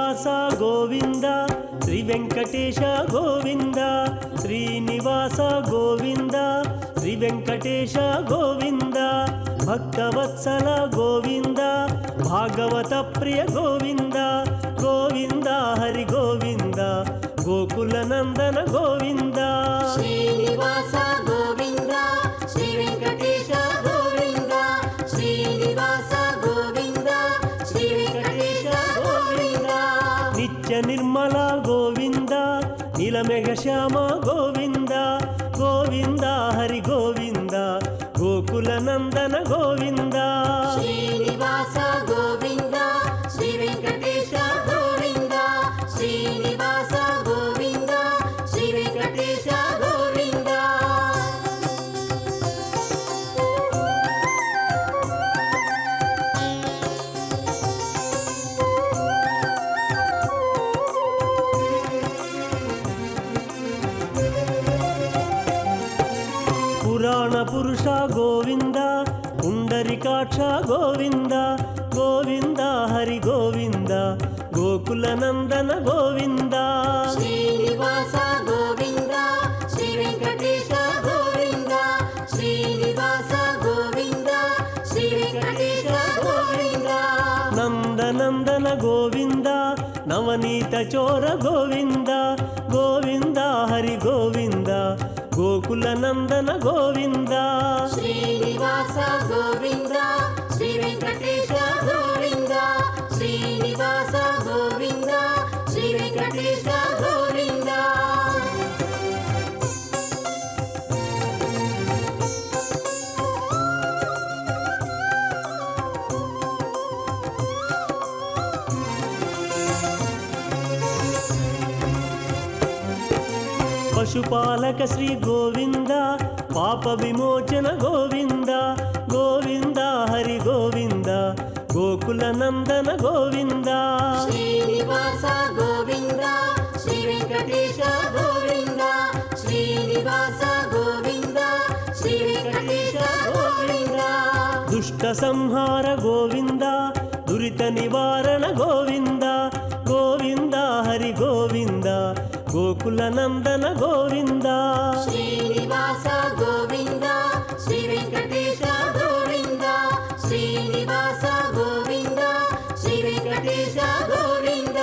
శ్రీనివాస గోవింద శ్రీ వెంకటేశ గోవింద శ్రీనివాస గోవింద శ్రీ వెంకటేశ గోవింద భక్తవత్సల గోవింద భాగవత ప్రియ గోవింద గోవింద హరి గోవింద గోకుల నందన గోవింద శ్రీనివాస గోవింద శ్రీ వెంకటేశ గోవింద శ్రీనివాస గోవింద శ్రీ వెంకటేశ గోవింద నిత్య నిర్మల గోవింద నీలమేఘ శ్యామ గోవింద గోవింద హరి గోవింద గోకుల నందన గోవింద శ్రీనివాస గోవింద శ్రీ వెంకటేశ గోవింద శ్రీనివాస గోవింద శ్రీ వెంకటేశ గోవింద పురాణ పురుష గోవింద పుండరికాక్ష గోవింద గోవింద హరి గోవింద గోకుల నందన గోవింద శ్రీనివాస గోవింద శ్రీ వెంకటేశ గోవింద శ్రీనివాస గోవింద శ్రీ వెంకటేశ గోవింద నందనందన గోవింద నవనీత చోర గోవింద గోవింద హరి గోవింద గోకుల నందన గోవింద శ్రీనివాస గోవింద శ్రీ వెంకటేశ గోవింద శ్రీనివాస గోవింద శ్రీ వెంకటేశ గోవింద పశుపాలక శ్రీ గోవింద పాప విమోచన గోవింద గోవింద హరి గోవింద గోకుల నందన గోవింద శ్రీనివాస గోవింద శ్రీ వెంకటేశ గోవింద శ్రీనివాస గోవింద శ్రీ వెంకటేశ గోవింద దుష్ట సంహార గోవింద దురిత నివారణ గోవింద గోవింద హరి గోవింద గోకుల నందన గోవింద శ్రీనివాస గోవింద శ్రీ వెంకటేశ గోవింద శ్రీనివాస గోవింద శ్రీ వెంకటేశ గోవింద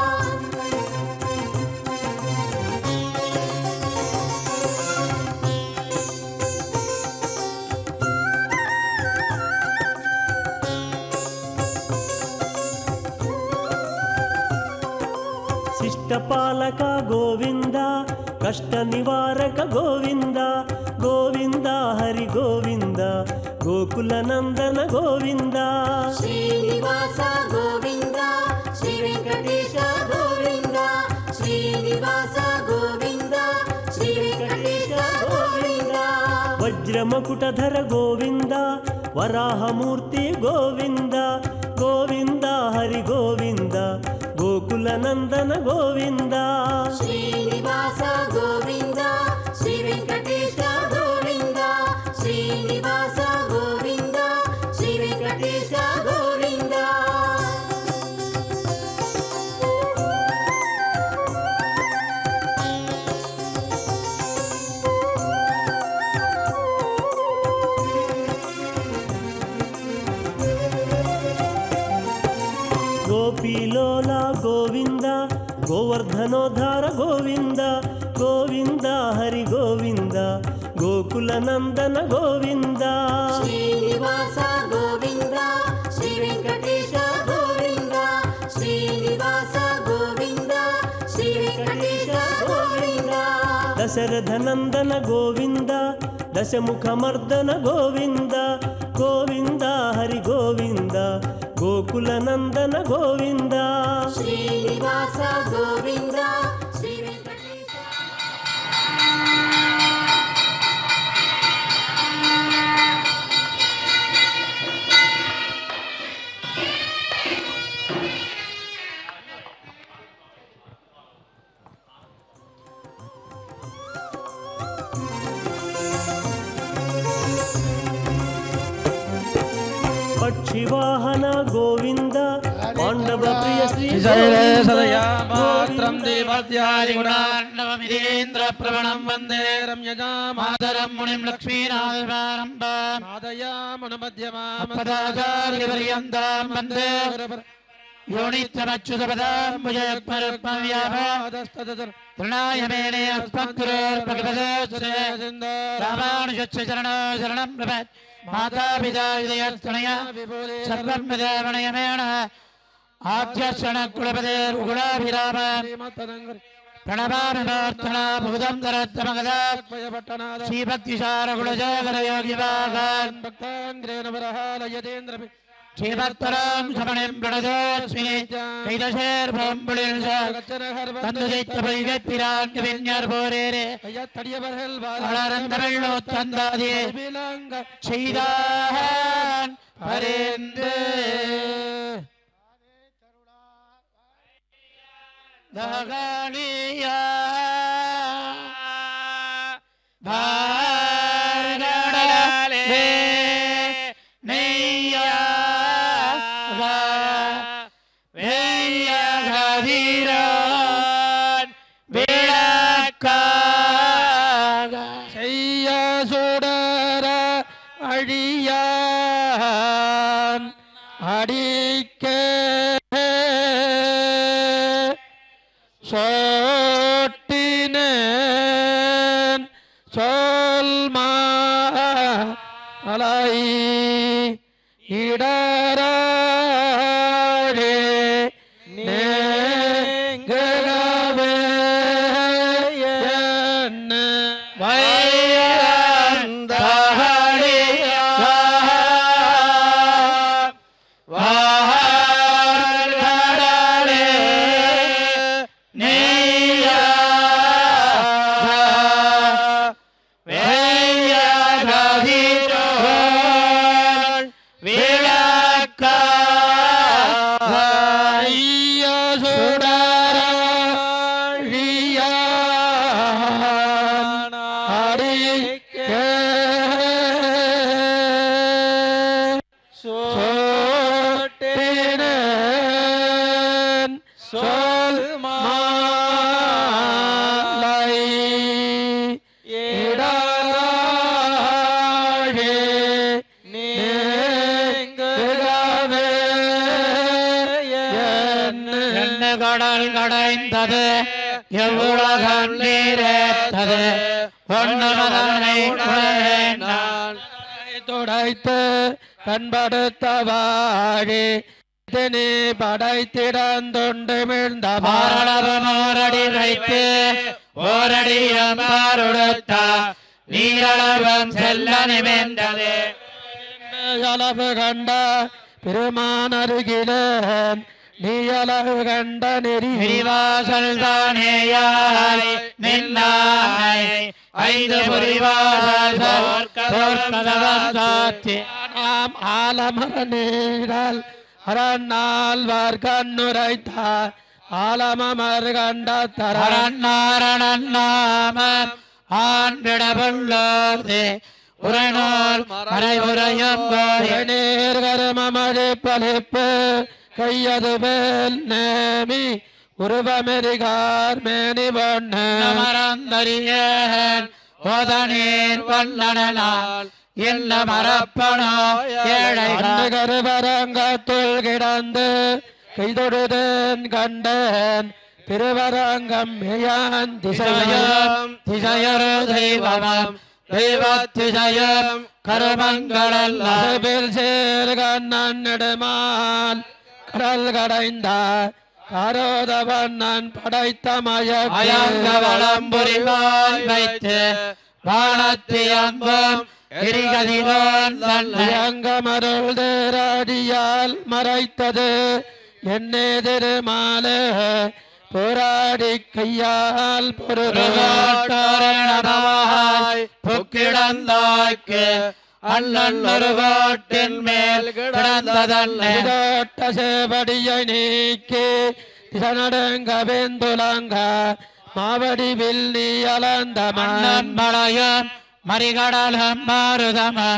శిష్టపాలక గోవింద కష్ట నివారక గోవింద గోవింద హరి గోవింద గోకుల నందన గోవింద శ్రీనివాస గోవింద శ్రీ వెంకటేశ గోవింద శ్రీనివాస గోవింద శ్రీ వెంకటేశ గోవింద వజ్రమకుటధర గోవింద వరాహమూర్తి గోవింద గోవింద హరి గోవింద గోకుల నందన గోవింద శ్రీనివాస గోవింద శ్రీ వెంకటేశ గోవింద శ్రీనివాస గోవింద శ్రీ వెంకటేశ గోవింద గోపీలోల గోవింద గోవర్ధనోద్ధార గోవింద గోవింద హరి గోవింద గోకుల నందన గోవింద శ్రీనివాస గోవింద శ్రీ వెంకటేశ గోవింద శ్రీనివాస గోవింద శ్రీ వెంకటేశ గోవింద దశరథ నందన గోవింద దశముఖమర్దన గోవింద గోవింద హరి గోవింద గోకుల నందన గోవింద శ్రీనివాస గోవింద శ్రీ వెంకటేశ పక్షి ಪರಿವಾಹನ ಗೋವಿಂದ ಪಾಂಡವ ಪ್ರಿಯ ಶ್ರೀ शैले ಗೋವಿಂದ, सदया पात्रं ಗೋವಿಂದ. देवत्यादिगुणार्णवमिदेन्द्रप्रवणं वन्दे रम्यजामादरं मातरं मुनिं लक्ष्मीनाथारम्भां मादयामनुमध्यमापदाचार्यपर्यन्तां पदाचार्यपर्यन्तां वन्दे योनित्यमच्युतपदां भुजयत्मरुक्मव्यापदस्तदतर तृणाय मेने अस्मद्गुरोर्भगवतस्य रामानुजस्य चरणो शरणं प्रपत् माता पिता हृदयस्तनया सर्वं विदेवणयमेण आद्यक्षणकुलपदेर्गुणाभिराम प्रणमामि प्रार्थना भूतं दरत्तमगदा श्रीभक्तिसारकुलजगरयोगिवागान् श्रीभक्तरां शमणिं प्रणतोऽस्मि कैदशेर्भ्रम्बुलिं தந்துதைத்தபைகப்பிரான் கவிஞர் போரேரே வளர்ந்தவள்ளோ தந்தாதே செய்தான் பரேந்து தகணியா பார்கடலே நெய்யா வெய்யகதிரான் விளக்காக செய்ய சுடர அழியான் அடிக்க சோட்டினேன் சொல்மா அலை இடரே நேங்கவே என்ன ஐய சுடரியான் அடிக்க சோட்டினேன் சொல் மாலை இடராழே நீங்கவே என்ன என்ன கடல் கடைந்தது எவ்வுலகம் நீரேத்தது ஒன்னமதனை உணவேண்டான் துடைத்து கண்படுத்த வாழி தினி படைத்திடந்துண்டு மிழ்ந்த பாரளவம் ஓரடி வைத்து ஓரடி அம்பாருடுத்த நீரளவம் செல்ல நிமிர்ந்தது அளவு கண்ட பெருமானருகிலேன் நீ அளவு கண்ட நெறி விரிவாசல் தானேயாய் நின்னாய் ஐந்து புரிவாசல் தோற்கதவம் சாத்தி நாம் ஆலமர நீழல் அரணால்வார் கண்ணுரைத்தார் ஆலமமர் கண்ட தர அரணாரணன் நாமம் ஆண்டிடபுள்ளோர்தே உரைநூல் மறை உரையும் போதே நேர்கரமழை பலிப்பு கையது வேல் நேமி உருவமெரிகார் மேனி பொண்ணு மறந்தறியேன் ஓதநீர் வல்லனால் என்ன மறப்பனோ ஏழைகள் கருவரங்கத்துள் கிடந்து கைதொடுதேன் கண்டேன் திருவரங்கம் மியான் திசையம் திசையம் திசையரு தெய்வமம் தெய்வத்திசையம் கருமங்களல்ல அசைபில் சேர்கண்ணன் நெடுமால் கடல் கடைந்தார் காரோதவன் நான் படைத்த அயங்க மயங்க வளம் புரிவாய் வைத்து வானத்தியம்பும் கிரிகதிரோன் தன்னை மயங்கமருள் தேராடியால் மறைத்தது என்னே திருமாலே போராடி கையால் பொருள் நமவாய் புக்கிடந்தாய்க்கு அண்ணன் ஒருவாட்டின் மேல் கிடந்ததல்ல இதோட்ட சேவடியை நீக்கி திசநடுங்க வெந்துலங்க மாவடி வில்லி அளந்த மன்னன் மலையும் மறிகடலும் மாருதமும்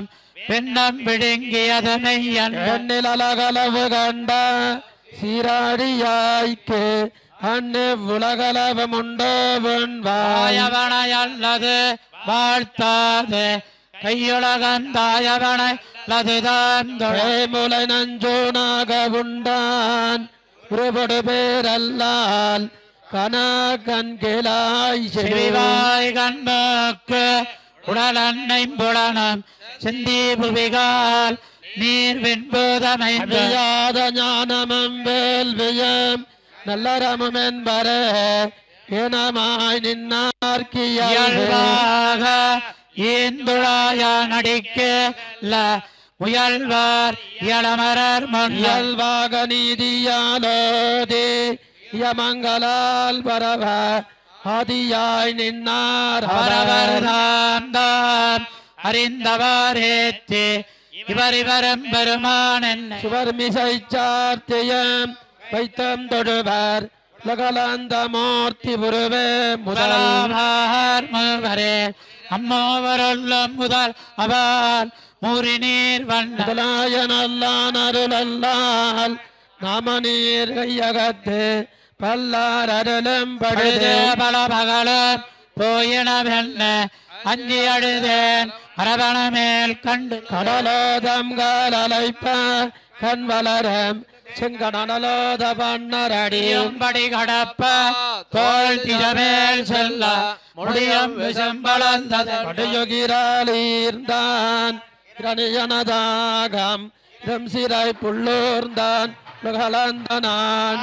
பின்னம் விழுங்கியதனை எண்ணில் அலகலவு கண்ட சீராடியாய்க்கு அன்னு உலகளவும் உண்டோ வெண்வாய் தாயவனை அல்லது வாழ்த்தாது கையுலகந்தாயவனை அல்லதுதான் முலை நஞ்சோனாக உண்டான் உருபடு பேரல்லால் கனா கண்கிலாய் செவிவாய் செவிவாய் கண்மோக்கு உடல் அன்னை புலனம் சிந்தி புவிகால் நீர் வெண்போதமைந்த அறியாத ஞானமும் வேல்வியம் நல்லறமும் என்பரே இனமாய் நின்னார்க்கியல்வே இயல்பாக ஈந்துழாய நடிக்க முயல்வார் இளமரர் மன்னல் இயல்பாக நீதியாலோதே யமங்களால் பரவ ஆதியாய் நின்னார் அவரவர் அவரவர் தாம் தாம் அறிந்தவாரேத்தி இவர் இவரும் பெருமான் என்ன சுவர்மிசை சார்த்தியம் வைத்தம் தொடுவர் லகலந்த மூர்த்தி உருவே முதலாம் முதலாமார் மூவரே அம்மோவருள்ளும் முதல் அவர் மூறி நீர் வண்ண முதலாயனல்லான் அருளல்லால் நாம நீர் கையகத்து பல்லார் அருளும் பழுது படுதே பல பகலும் போயினவென்ன அஞ்சி அழுதேன் அரவண மேல் கண்டு கடலோதம் காலலைப்ப கண் வளரம் செங்கடலோத பண்ணரடி படி கடப்ப தோல் திஜமேல் செல்ல முடியும் விஷம்பளந்தது படுயுகிராளீர்ந்தான் இரணியனதாகம் இரம் சிறை புள்ளூர்ந்தான் கலந்த நான்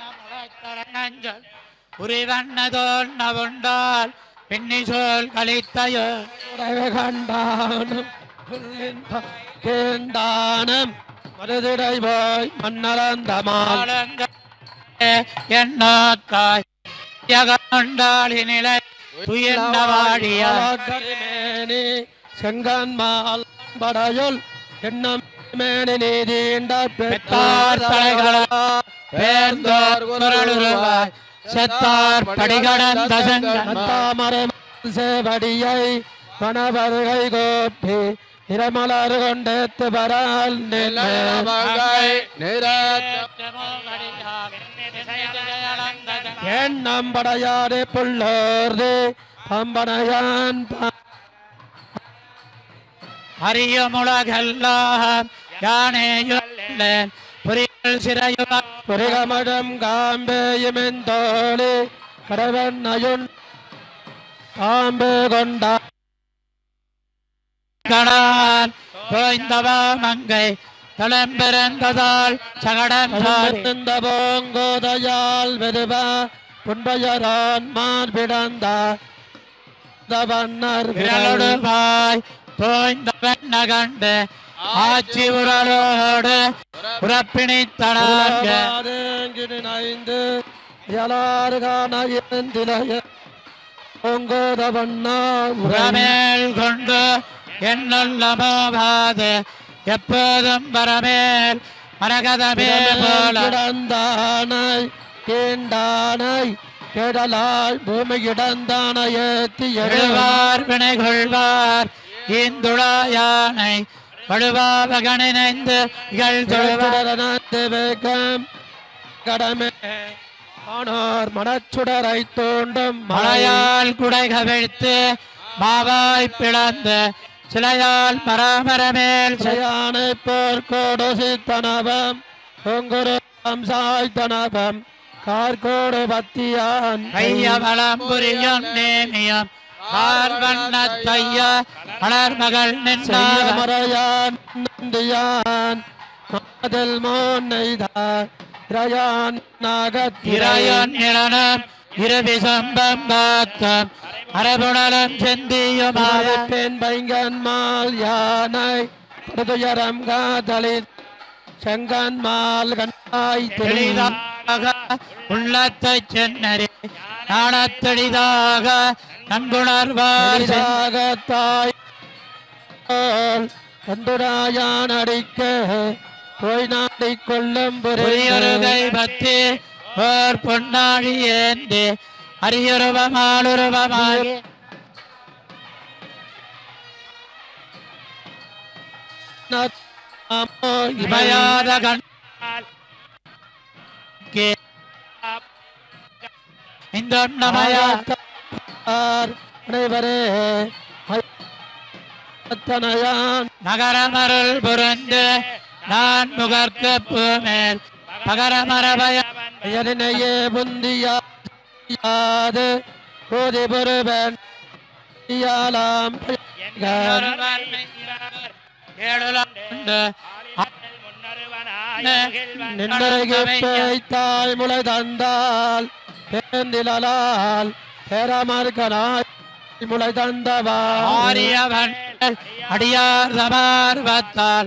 உரிவண்ணதோல் நவுண்டால் பின்னி சோல் கழித்தையோ கண்டானம் கேண்டானம் மருதிரை போய் மன்னரந்தமால் எண்ணாத்தாய் யகண்டாளி நிலை துயர்ந்த வாழியா கரிமேனி செங்கன்மால் படையுள் எண்ணம் மேனி நீதீண்ட பெத்தார் தலைகளா பேர்ந்தோர் குரலுருவாய் செத்தார் படிகடந்த செங்கன் தாமரை சேவடியை மணவர்கை கோப்பி நிறமலர் கொண்டேத்து வரால் எண்ணம் படையாறு புள்ளோர்து பம்பனையான் அறியமுலகெல்லாம் யானேயுள்ளேன் புரியல் சிறையுமா புரிகமடம் காம்பேயுமெந்தோழி கடவெண்ணையுன் காம்பே கொண்டா கடான் தோய்ந்தவா மங்கை தளம்பிறந்ததால் சகடம் சாரி இந்த போங்கோதையால் வெதுவ புன்பயரான் மார்பிடந்த வண்ணர் விரலொடுவாய் தோய்ந்தவன் நகண்டு ஆட்சி உரலோடு உறப்பிணித்தனாங்க ஐந்து எலாறு காண இருந்திலைய பொங்கோத வண்ணா உரமேல் கொண்டு என்னுள்ளமாவாது எப்போதும் வரமேல் மரகதமே போல கிடந்தானை கீண்டானை கெடலாய் பூமி கிடந்தானை ஏத்தி எழுவார் எழுவார் வினை கொள்வார் ஈந்துழாயானை வழுவாவகணினைந்து இகழ் தொழுவார் வேகம் கடமை ஆனோர் மனச்சுடரை தோண்டும் மழையால் குடை கவிழ்த்து மாவாய் பிளந்து சிலையால் மராமரமேல் செ- யானை போர் கோடு தனவம் பொங்குரம் சாய் தனவம் கார்கோடு பத்தியான் கையவளம் புரியும் நேமியம் ஆர்வண்ண தைய வளர்மகள் நின்றார் மறையான் நந்தியான் மதில் மோன் நெய்தார் இறையான் நாகத்திரையன் இறையன் நிலனம் இருவி சம்பம் பாத்தம் அரபுணலம் செந்தியுமாய பெண் பைங்கன்மால் யானை படுதுயரம் காதலி செங்கன்மால் கண்டாய் தெளிதா தெளிதாக உள்ளத்தை சென்னறி நாணத்தெளிதாக நன்குணர்வார் சென் தாய் கந்துராயான் அடிக்க போய் நாடிக் கொள்ளும் புரியருகை பத்தி ஓர் பொன்னாழி ஏந்தி அரியுருவமாலுருவமாகி நாமோ இமய இமயாத கண் இந்த நமயா ஆர் அனைவரே அத்தனையான் நகரமருள் புரிந்து நான் முகர்க்கு பூமேல் பகரமரபய எதனையே முந்தியாது போதி பொருவன் யாலாம் நின்றரைத்தாய் முளை தந்தால் பேந்திலால் பேரமர்கனாய் முளை தந்தவா ஆரியவன் அடியார் சமார்வத்தால்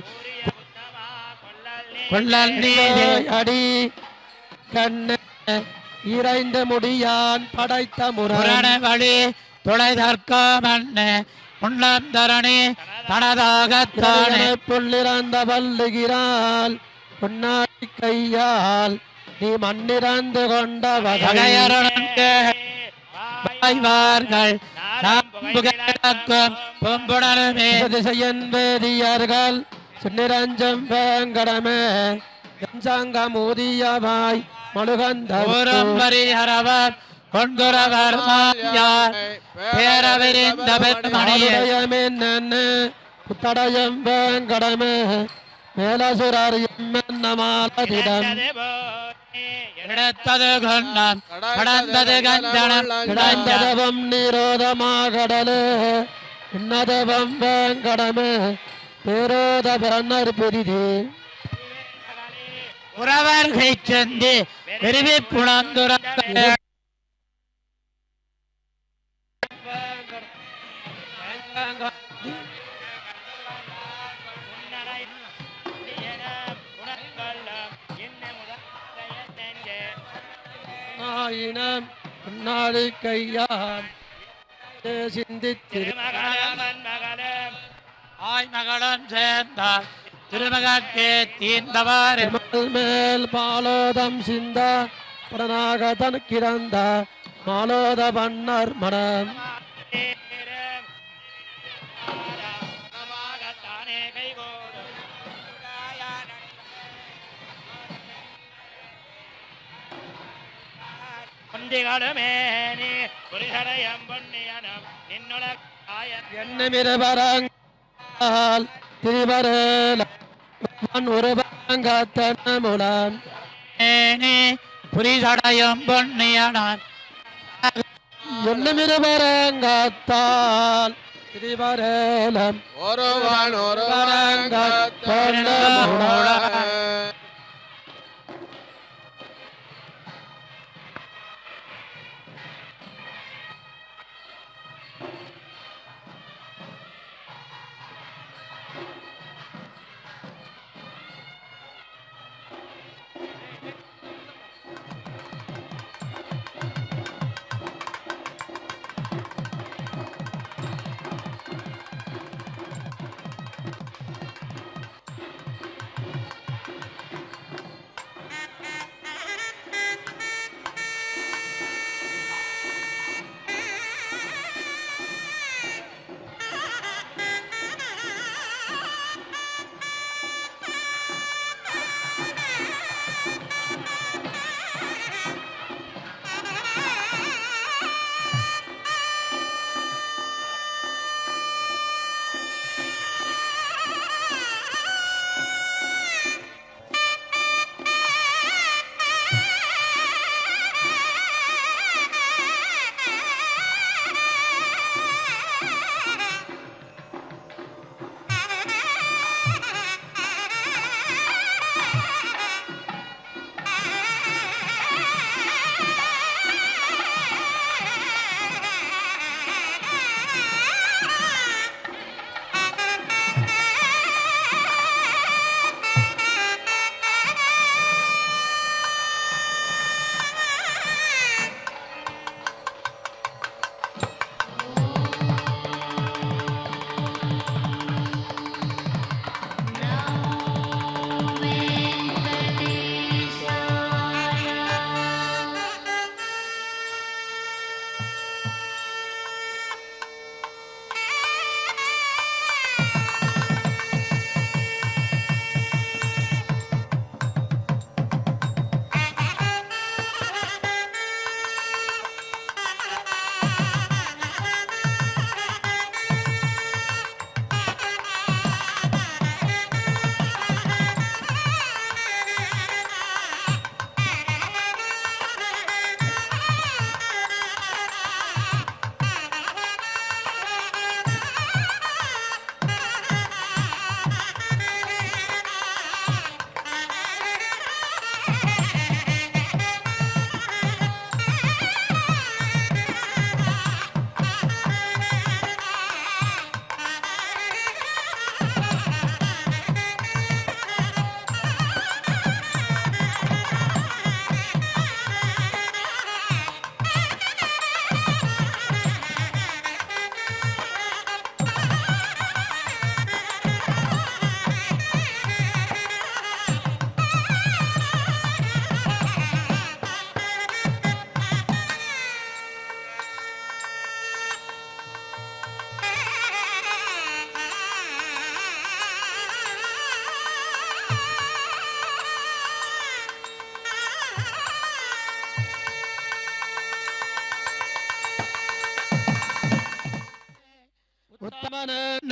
கொள்ளல் நீதி அடி கண்ணே இறைந்து முடியான் படைத்த புரண முரண வழி துளை தற்காமண்ணே உண்ணம் தரணி தனதாகத்தானே புள்ளிறந்த வல்லுகிறாள் பொன்னாடி கையால் நீ மண்ணிறந்து கொண்ட வகை வகையருணங்க வாய்வார்கள் நம்புகிறக்கும் பொம்புணருமே திசையன் வேதியர்கள் சின்னிரஞ்சம் வேங்கடமே எஞ்சாங்கம் ஊதியமாய் மழுகந்த ஊரம்பரி ஹரவர் கொண்குரவர் மாயார் பேரவிரிந்த பெருமணியே புத்தடயம் வேங்கடமே மேலசுரர் எம்மென்ன மாலதிடம் எடுத்தது கொண்டான் கடந்தது கஞ்சனம் கிடந்த கிடந்ததவம் நீரோதமாகடலே இன்னதவம் வேங்கடமே பேரோத பிறன்னர் பெரிதே உறவர்கை செந்தி விரும்பி புணந்துர ஆயினம் முன்னாடி கையான் சிந்தித்திரு ஆய் மகளும் சேர்ந்தார் திருமகற்கே தீர்ந்தவர் திருமல் மேல் பாலோதம் சிந்த புறநாகதன் கிடந்த மாலோத பண்ணர் மனம் பொந்திகளுமேனி புரிசடையம் பொன்னியனம் நின்னுல எண்ணமிரவரங்கால் திரிவரேல ஒருவங்கத்தன முலன் ஏனி புரிசடையும் பொன்னியனான் எண்ணமிரவரங்காத்தால் திரிவரேலம் ஒருவன் ஒருவன்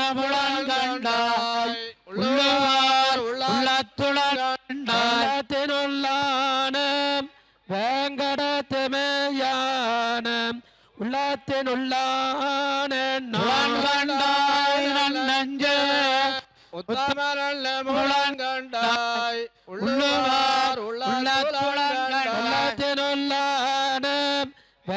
என்னமுடன் கண்டாய் உள்ளவார் உள்ளத்துடன் கண்டாய் உள்ளத்தினுள்ளானம் வேங்கடத்துமேயானம் உள்ளத்தினுள்ளான நான் கண்டாய் நன்னஞ்சே உத்தமரல்ல முழன் கண்டாய் உள்ளவார் உள்ளத்துடன் கண்டாய் உள்ளத்தினுள்ளானம்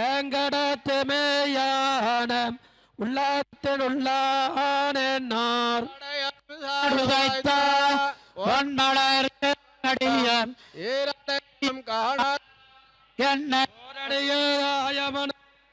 வேங்கடத்துமேயானம் உள்ளத்தினுள்ளான நார் உதைத்த ஒன்மலர் அடியம் ஈரட்டையும் காண என்ன ஓரடியாயமன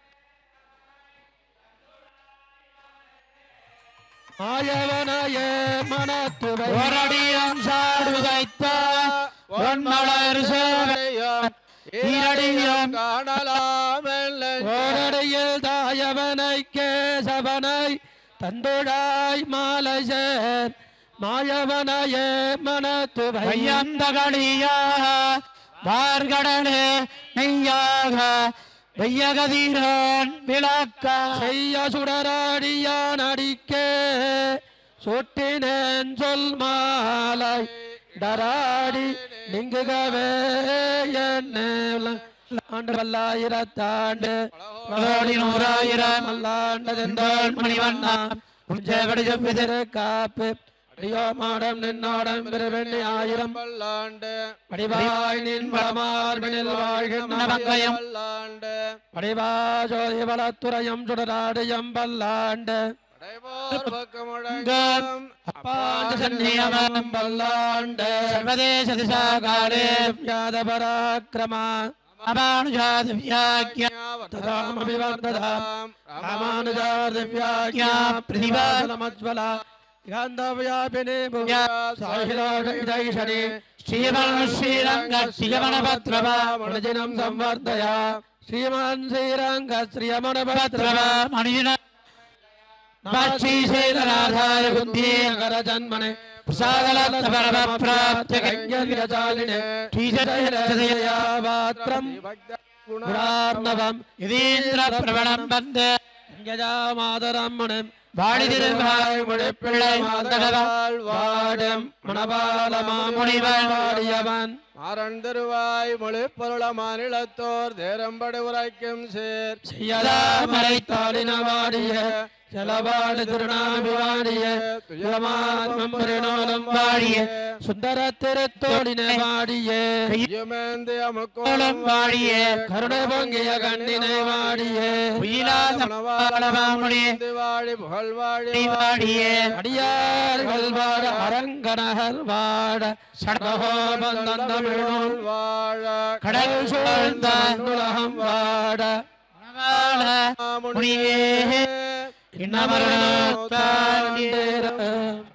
ஆயவனையே மனத்துவை ஓரடியம் சாடுதைத்த ஒன்மலர் சேவையம் ஈரடியும் காணலாம் ஓரடியில் தாயவனை கேசவனை தந்துழாய் மாலை சேர் மாயவனையே மனத்துவை வையந்தகளியாக வார்கடலே நெய்யாக வெய்யகதீரன் விளக்க செய்ய சுடராடியான் அடிக்கே சுட்டினேன் சொல் மாலை டராடி நீங்குகவே என்ன ஆண்டு பல்லாயிரத்தாண்டு பலோடி நூறாயிரம் மல்லாண்டதென்றால் மணிவண்ணா உஞ்சவடி செவ்விதிரு காப்பு அடியோ மாடம் நின்னாடம் பெருவெண்ணி ஆயிரம் பல்லாண்டு வடிவாய் நின் வளமார்பினில் வாழ்கின்ற நமக்கயம் பல்லாண்டு வடிவா ஜோதி வளத்துறையும் சுடராடியம் பல்லாண்டு படைவோர் பக்கமுடங்கும் அப்பாண்டு சந்நியமம் பல்லாண்டு சர்வதேச திசாகாலே யாத பராக்கிரமா அபானுஜாத வியாக்கிய ததாமபிவர்ததாம் ராமானுஜாதிவ்யாக்யா பிரதிபாசனமஜ்வலா காந்தவ்யாபினே புவ்யா சாகிலாஷணி ஸ்ரீமன் ஸ்ரீரங்க ஸ்ரீயமணபத்ரவா மனுஜனம் சம்வர்தயா ஸ்ரீமான் ஸ்ரீரங்க ஸ்ரீயமணபத்ரவா பத்ரவா மணிஜன பட்சீசேதநாதாய குந்தியே நகர ஜன்மனே பிரசாதலத்த பரம பிராப்திய கைங்கர்யசாலினே ஸ்ரீசதயா பாத்திரம் குணார்ணவம் யதீந்திர பிரபணம் வந்தே யஜாமாதரம் முனிம் வாடி திருவாய் முழிப்பிள்ளை மாந்தகவாள் வாடும் மணபால மாமுனிவன் வாடியவன் மாறன் திருவாய் மொழிப்பொருள மாநிலத்தோர் தேரம்படி உரைக்கும் சேர் செய்யலாமலை தாளின வாடிய செலவாடு திருநாபிவாடிய துயமாத்மம் பெருநோலம் வாடிய சுந்தர திருத்தோளின வாடிய கையுமேந்தி கோலம் அமுக்கோலம் வாழிய கருணை பொங்கிய கண்ணினை வாடிய உயிலாத பாலமாமுனி வாழி புகழ் வாழி வாடிய அடியார்கள் வாட அரங்கனகர் வாட சடகோபந்தம் தமிழ் வாழ கடல் சூழ்ந்த உலகம் வாட மணவாள முனியே இன்னமருணத்தாண்டே தாண்டேர